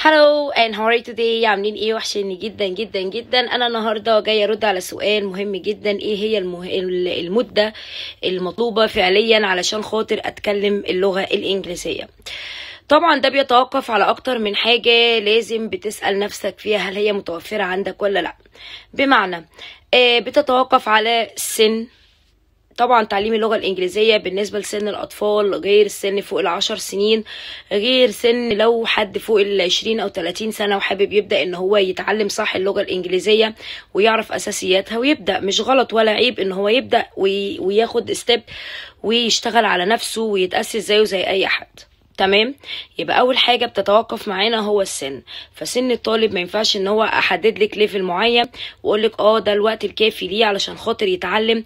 Hello and how are you today عاملين ايه وحشني جدا جدا جدا انا النهارده جايه ارد على سؤال مهم جدا ايه هي المه... المده المطلوبه فعليا علشان خاطر اتكلم اللغه الانجليزيه طبعا ده بيتوقف على اكتر من حاجه لازم بتسال نفسك فيها هل هي متوفره عندك ولا لا بمعنى آه بتتوقف على السن طبعا تعليم اللغة الإنجليزية بالنسبة لسن الأطفال غير السن فوق العشر سنين غير سن لو حد فوق العشرين أو تلاتين سنة وحابب يبدأ إن هو يتعلم صح اللغة الإنجليزية ويعرف أساسياتها ويبدأ مش غلط ولا عيب إن هو يبدأ وي وياخد ستيب ويشتغل على نفسه ويتأسس زيه زي أي حد تمام يبقى اول حاجه بتتوقف معانا هو السن فسن الطالب ما ينفعش ان هو احدد لك ليفل معين واقول لك اه ده الوقت الكافي ليه علشان خاطر يتعلم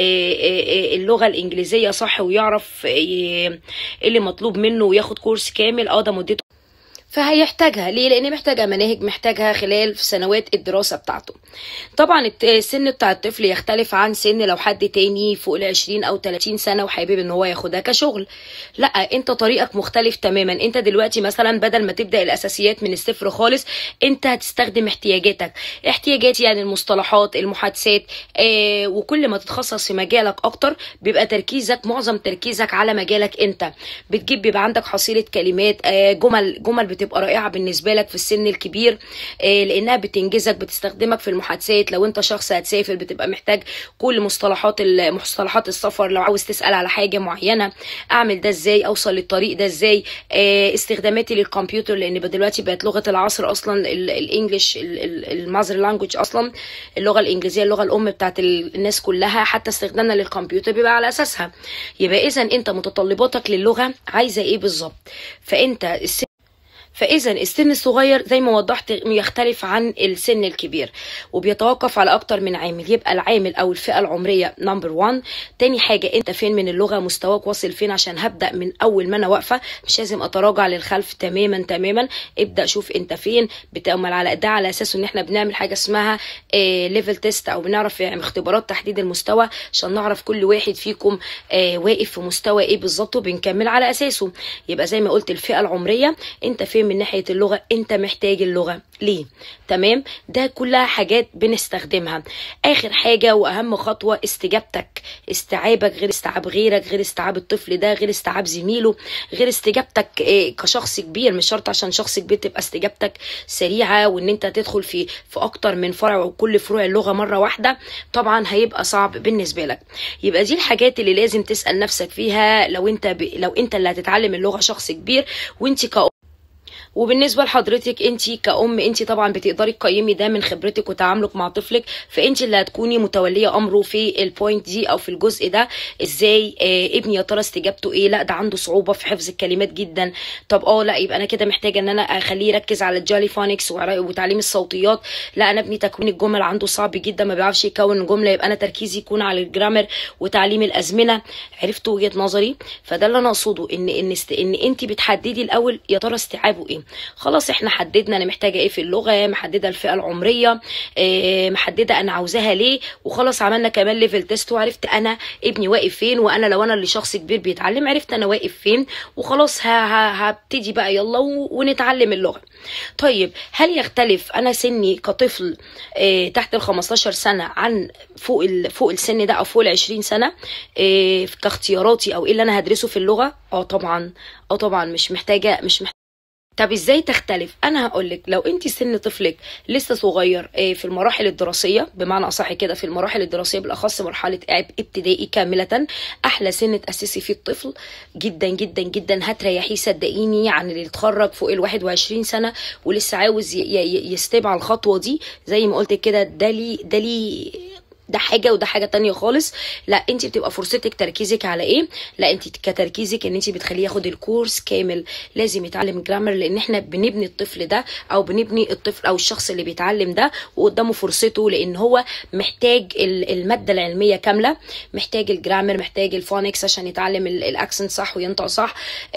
اللغه الانجليزيه صح ويعرف ايه اللي مطلوب منه وياخد كورس كامل اه ده مدته فهيحتاجها ليه لان محتاجها مناهج محتاجها خلال في سنوات الدراسه بتاعته طبعا السن بتاع الطفل يختلف عن سن لو حد تاني فوق ال 20 او 30 سنه وحابب ان هو ياخدها كشغل لا انت طريقك مختلف تماما انت دلوقتي مثلا بدل ما تبدا الاساسيات من الصفر خالص انت هتستخدم احتياجاتك احتياجات يعني المصطلحات المحادثات آه وكل ما تتخصص في مجالك اكتر بيبقى تركيزك معظم تركيزك على مجالك انت بتجيب بيبقى عندك حصيله كلمات آه جمل جمل بتبقى رائعه بالنسبه لك في السن الكبير آه لانها بتنجزك بتستخدمك في المحادثات لو انت شخص هتسافر بتبقى محتاج كل مصطلحات مصطلحات السفر لو عاوز تسال على حاجه معينه اعمل ده ازاي اوصل للطريق ده ازاي آه استخداماتي للكمبيوتر لان دلوقتي بقت لغه العصر اصلا الانجليش المازر لانجوج اصلا اللغه الانجليزيه اللغه الام بتاعت الناس كلها حتى استخدامنا للكمبيوتر بيبقى على اساسها يبقى اذا انت متطلباتك للغه عايزه ايه بالظبط فانت السن فاذا السن الصغير زي ما وضحت يختلف عن السن الكبير وبيتوقف على اكتر من عامل يبقى العامل او الفئه العمريه نمبر 1 تاني حاجه انت فين من اللغه مستواك واصل فين عشان هبدا من اول ما انا واقفه مش لازم اتراجع للخلف تماما تماما ابدا شوف انت فين بتعمل على ده على اساس ان احنا بنعمل حاجه اسمها ليفل تيست او بنعرف يعني اختبارات تحديد المستوى عشان نعرف كل واحد فيكم آه واقف في مستوى ايه بالظبط وبنكمل على اساسه يبقى زي ما قلت الفئه العمريه انت فين من ناحيه اللغه انت محتاج اللغه ليه تمام ده كلها حاجات بنستخدمها اخر حاجه واهم خطوه استجابتك استيعابك غير استيعاب غيرك غير استيعاب الطفل ده غير استيعاب زميله غير استجابتك إيه كشخص كبير مش شرط عشان شخص كبير تبقى استجابتك سريعه وان انت تدخل في في اكتر من فرع وكل فروع اللغه مره واحده طبعا هيبقى صعب بالنسبه لك يبقى دي الحاجات اللي لازم تسال نفسك فيها لو انت ب... لو انت اللي هتتعلم اللغه شخص كبير وانت ك وبالنسبه لحضرتك انت كأم انت طبعا بتقدري تقيمي ده من خبرتك وتعاملك مع طفلك فانت اللي هتكوني متوليه امره في البوينت دي او في الجزء ده ازاي آه ابني يا ترى استجابته ايه لا ده عنده صعوبه في حفظ الكلمات جدا طب اه لا يبقى انا كده محتاجه ان انا اخليه يركز على الجالي فونكس وتعليم الصوتيات لا انا ابني تكوين الجمل عنده صعب جدا ما بيعرفش يكون جمله يبقى انا تركيزي يكون على الجرامر وتعليم الازمنه عرفت وجهه نظري فده اللي انا اقصده ان ان است... ان انت بتحددي الاول يا ترى استيعابه ايه خلاص احنا حددنا انا محتاجه ايه في اللغه محدده الفئه العمريه اه محدده انا عاوزاها ليه وخلاص عملنا كمان ليفل تيست وعرفت انا ابني واقف فين وانا لو انا اللي شخص كبير بيتعلم عرفت انا واقف فين وخلاص هبتدي بقى يلا ونتعلم اللغه طيب هل يختلف انا سني كطفل اه تحت ال 15 سنه عن فوق ال فوق السن ده او فوق ال 20 سنه اه كاختياراتي او ايه اللي انا هدرسه في اللغه اه طبعا اه طبعا مش محتاجه مش محتاجة طب ازاي تختلف انا هقولك لو انت سن طفلك لسه صغير في المراحل الدراسيه بمعنى اصح كده في المراحل الدراسيه بالاخص مرحله ابتدائي كامله احلى سن تاسسي فيه الطفل جدا جدا جدا هتريحيه صدقيني عن اللي اتخرج فوق ال 21 سنه ولسه عاوز يستبع الخطوه دي زي ما قلت كده ده لي ده لي ده حاجه وده حاجه تانية خالص لا انت بتبقى فرصتك تركيزك على ايه لا انت كتركيزك ان انت بتخليه ياخد الكورس كامل لازم يتعلم جرامر لان احنا بنبني الطفل ده او بنبني الطفل او الشخص اللي بيتعلم ده وقدامه فرصته لان هو محتاج الماده العلميه كامله محتاج الجرامر محتاج الفونكس عشان يتعلم الاكسنت صح وينطق صح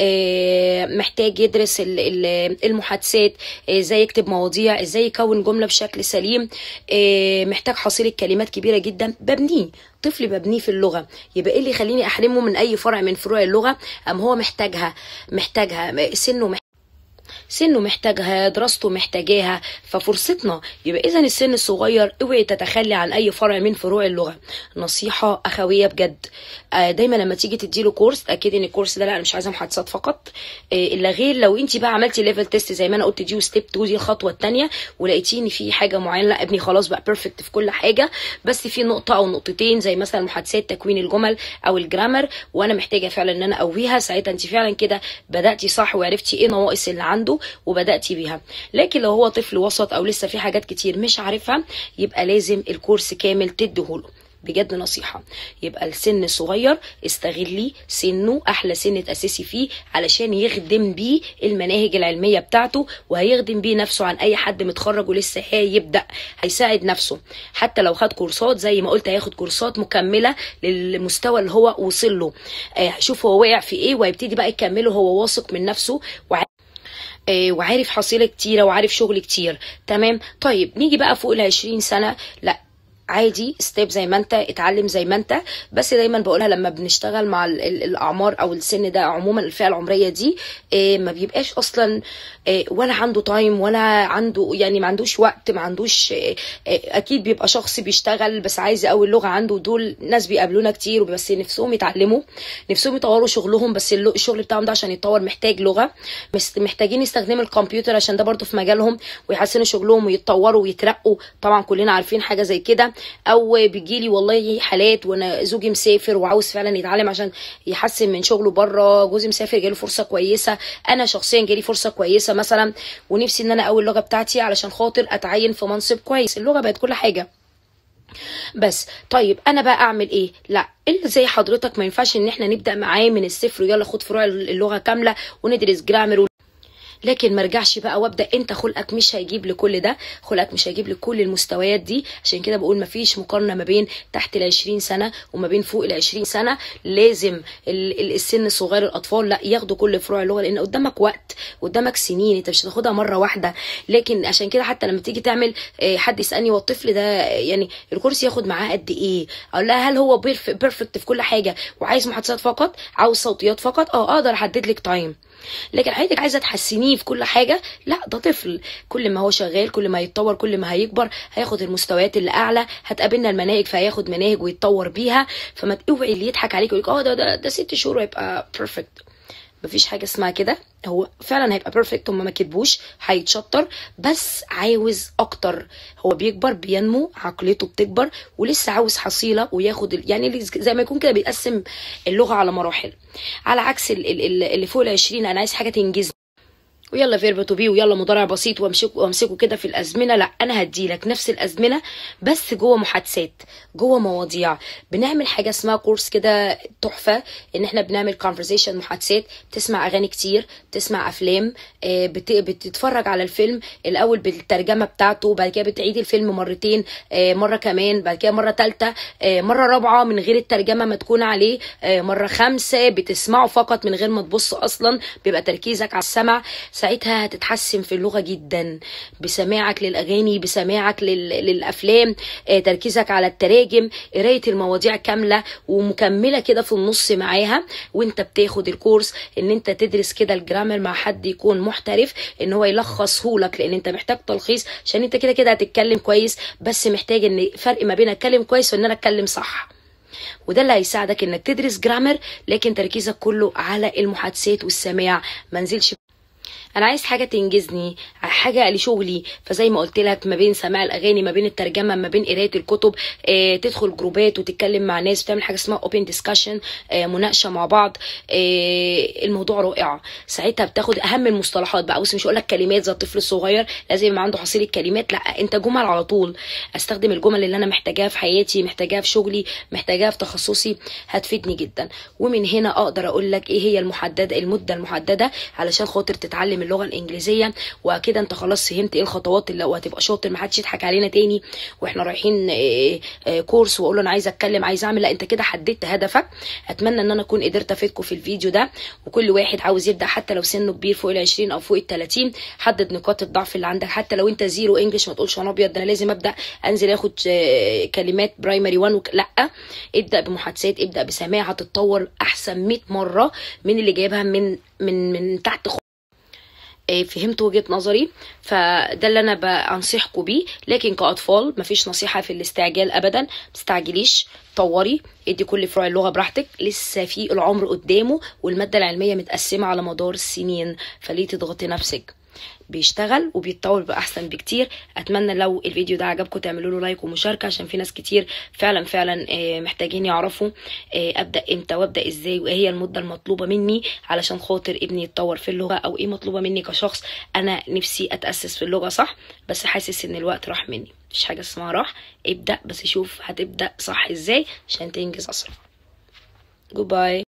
محتاج يدرس المحادثات ازاي يكتب مواضيع ازاي يكون جمله بشكل سليم محتاج حصيله كلمات كبيره جدا ببنيه طفل ببنيه في اللغه يبقى ايه اللي يخليني احرمه من اي فرع من فروع اللغه ام هو محتاجها محتاجها سنه محتاج سنه محتاجها دراسته محتاجاها ففرصتنا يبقى اذا السن الصغير اوعي تتخلي عن اي فرع من فروع اللغه نصيحه اخويه بجد آه دايما لما تيجي تديله كورس اكيد ان الكورس ده لا انا مش عايزه محادثات فقط آه الا غير لو انت بقى عملتي ليفل تيست زي ما انا قلت دي وستيب 2 دي الخطوه الثانيه ولقيتي ان في حاجه معينه لا ابني خلاص بقى بيرفكت في كل حاجه بس في نقطه او نقطتين زي مثلا محادثات تكوين الجمل او الجرامر وانا محتاجه فعلا ان انا اقويها ساعتها انت فعلا كده بداتي صح وعرفتي ايه النواقص اللي عنده وبداتي بيها لكن لو هو طفل وسط او لسه في حاجات كتير مش عارفها يبقى لازم الكورس كامل تديهوله بجد نصيحة يبقى السن الصغير استغلي سنه أحلى سن تأسسي فيه علشان يخدم بيه المناهج العلمية بتاعته وهيخدم بيه نفسه عن أي حد متخرج ولسه هيبدأ هيساعد نفسه حتى لو خد كورسات زي ما قلت هياخد كورسات مكملة للمستوى اللي هو وصل له هيشوف هو وقع في إيه وهيبتدي بقى يكمله هو واثق من نفسه وع... وعارف حصيلة كتيرة وعارف شغل كتير تمام طيب نيجي بقى فوق العشرين سنة لا عادي ستيب زي ما انت اتعلم زي ما انت بس دايما بقولها لما بنشتغل مع ال ال الاعمار او السن ده عموما الفئه العمريه دي اه ما بيبقاش اصلا اه ولا عنده تايم ولا عنده يعني ما عندوش وقت ما عندوش اه اكيد بيبقى شخص بيشتغل بس عايز يقوي اللغه عنده دول ناس بيقابلونا كتير بس نفسهم يتعلموا نفسهم يطوروا شغلهم بس الشغل بتاعهم ده عشان يتطور محتاج لغه محتاجين يستخدموا الكمبيوتر عشان ده برضه في مجالهم ويحسنوا شغلهم ويتطوروا ويترقوا طبعا كلنا عارفين حاجه زي كده او بيجيلي والله حالات وانا زوجي مسافر وعاوز فعلا يتعلم عشان يحسن من شغله بره جوزي مسافر جاله فرصه كويسه انا شخصيا جالي فرصه كويسه مثلا ونفسي ان انا اقوي اللغه بتاعتي علشان خاطر اتعين في منصب كويس اللغه بقت كل حاجه بس طيب انا بقى اعمل ايه لا اللي زي حضرتك ما ينفعش ان احنا نبدا معاه من الصفر ويلا خد فروع اللغه كامله وندرس جرامر لكن ما ارجعش بقى وابدا انت خلقك مش هيجيب لكل ده خلقك مش هيجيب لكل المستويات دي عشان كده بقول ما فيش مقارنه ما بين تحت ال 20 سنه وما بين فوق ال 20 سنه لازم السن الصغير الاطفال لا ياخدوا كل فروع اللغه لان قدامك وقت قدامك سنين انت مش هتاخدها مره واحده لكن عشان كده حتى لما تيجي تعمل حد يسالني هو الطفل ده يعني الكورس ياخد معاه قد ايه اقول لها هل هو بيرفكت في كل حاجه وعايز محادثات فقط عاوز صوتيات فقط اه اقدر احدد لك تايم لكن حضرتك عايزه تحسنيه في كل حاجه لا ده طفل كل ما هو شغال كل ما يتطور كل ما هيكبر هياخد المستويات اللي اعلى هتقابلنا المناهج فهياخد مناهج ويتطور بيها فما توعي اللي يضحك عليك ويقول اه ده ده ده ست شهور هيبقى بيرفكت مفيش حاجه اسمها كده هو فعلا هيبقى بيرفكت هم ما كتبوش هيتشطر بس عاوز اكتر هو بيكبر بينمو عقليته بتكبر ولسه عاوز حصيله وياخد يعني زي ما يكون كده بيقسم اللغه على مراحل على عكس اللي فوق ال 20 انا عايز حاجه تنجزني ويلا فيرب تو بي ويلا مضارع بسيط وامسكه وامسكه كده في الازمنه لا انا هديلك نفس الازمنه بس جوه محادثات جوه مواضيع بنعمل حاجه اسمها كورس كده تحفه ان احنا بنعمل كونفرزيشن محادثات بتسمع اغاني كتير بتسمع افلام بت... بتتفرج على الفيلم الاول بالترجمه بتاعته بعد كده بتعيد الفيلم مرتين مره كمان بعد كده مره ثالثه مره رابعه من غير الترجمه ما تكون عليه مره خامسه بتسمعه فقط من غير ما تبص اصلا بيبقى تركيزك على السمع ساعتها هتتحسن في اللغه جدا بسماعك للاغاني بسماعك لل... للافلام آه، تركيزك على التراجم قرايه المواضيع كامله ومكمله كده في النص معاها وانت بتاخد الكورس ان انت تدرس كده الجرامر مع حد يكون محترف ان هو يلخصه لك لان انت محتاج تلخيص عشان انت كده كده هتتكلم كويس بس محتاج ان فرق ما بين اتكلم كويس وان انا اتكلم صح وده اللي هيساعدك انك تدرس جرامر لكن تركيزك كله على المحادثات والسماع ما نزلش انا عايز حاجه تنجزني حاجه لشغلي فزي ما قلت لك ما بين سماع الاغاني ما بين الترجمه ما بين قرايه الكتب آه، تدخل جروبات وتتكلم مع ناس وتعمل حاجه اسمها اوبن ديسكشن مناقشه مع بعض آه، الموضوع رائع ساعتها بتاخد اهم المصطلحات بقى بص مش هقول لك كلمات زي الطفل الصغير لازم يبقى عنده حصيله كلمات لا انت جمل على طول استخدم الجمل اللي انا محتاجاها في حياتي محتاجاها في شغلي محتاجاها في تخصصي هتفيدني جدا ومن هنا اقدر اقول لك ايه هي المحدده المده المحدده علشان خاطر تتعلم اللغه الانجليزيه وكده انت خلاص فهمت ايه الخطوات اللي وهتبقى شاطر ما حدش يضحك علينا تاني واحنا رايحين آه، آه، كورس واقول له انا عايز اتكلم عايز اعمل لا انت كده حددت هدفك اتمنى ان انا اكون قدرت افيدكم في الفيديو ده وكل واحد عاوز يبدا حتى لو سنه كبير فوق ال 20 او فوق ال 30 حدد نقاط الضعف اللي عندك حتى لو انت زيرو انجلش ما تقولش انا ابيض ده انا لازم ابدا انزل اخد آه، كلمات برايمري 1 وك... لا ابدا بمحادثات ابدا بسماع هتتطور احسن 100 مره من اللي جايبها من من من تحت آه، فهمتوا وجهه نظري فده اللي انا بنصحكم بيه لكن كاطفال مفيش نصيحه في الاستعجال ابدا ما تستعجليش طوري ادي كل فروع اللغه براحتك لسه في العمر قدامه والماده العلميه متقسمه على مدار السنين فليه تضغطي نفسك بيشتغل وبيتطور بقى احسن بكتير اتمنى لو الفيديو ده عجبكم تعملوا له لايك ومشاركه عشان في ناس كتير فعلا فعلا آه، محتاجين يعرفوا آه، ابدا امتى وابدا ازاي وايه هي المده المطلوبه مني علشان خاطر ابني يتطور في اللغه او ايه مطلوبه مني كشخص انا نفسي اتاسس في اللغه صح بس حاسس ان الوقت راح مني مفيش حاجه اسمها راح ابدا بس شوف هتبدا صح ازاي عشان تنجز اسرع جود باي